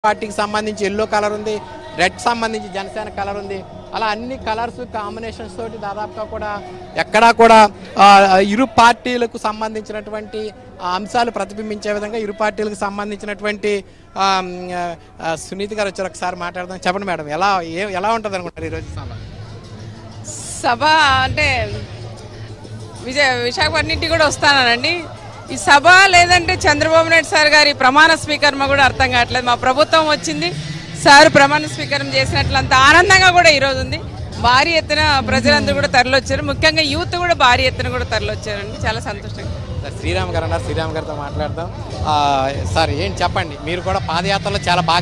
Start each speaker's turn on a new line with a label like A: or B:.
A: పార్టీకి సంబంధించి yellow colour ఉంది రెడ్ సంబంధించి జనసేన కలర్ ఉంది అలా అన్ని కలర్స్ కాంబినేషన్స్ తోటి దాదాపుగా కూడా ఎక్కడా కూడా ఆ, ఇరు పార్టీలకు సంబంధించినటువంటి ఆ, అంశాలు ప్రతిబింబించే విధంగా ఇరు పార్టీలకు సంబంధించినటువంటి ఆ, ఆ, సునీత గారు వచ్చారు ఒకసారి మాట్లాడదాం చెప్పండి మేడం ఎలా ఏ ఎలా ఉంటుంది అనుకుంటారు ఈరోజు సభ
B: సభ అంటే విజయ విశాఖపట్నం ఇంటికి కూడా వస్తానండి ఈ సభ లేదంటే చంద్రబాబు నాయుడు సార్ గారి ప్రమాణ స్వీకరణ కూడా అర్థం కావట్లేదు మా ప్రభుత్వం వచ్చింది సార్ ప్రమాణ స్వీకారం చేసినట్లు అంత ఆనందంగా కూడా ఈరోజు ఉంది భారీ ఎత్తున ప్రజలందరూ కూడా తరలివచ్చారు ముఖ్యంగా యూత్ కూడా భారీ ఎత్తున కూడా తరలివచ్చారండి చాలా సంతోషంగా
A: సార్ శ్రీరామ్ గారు అన్నారు శ్రీరామ్ గారితో మాట్లాడదాం ఆ, సార్ ఏంటి చెప్పండి మీరు కూడా పాదయాత్రలో చాలా బాగా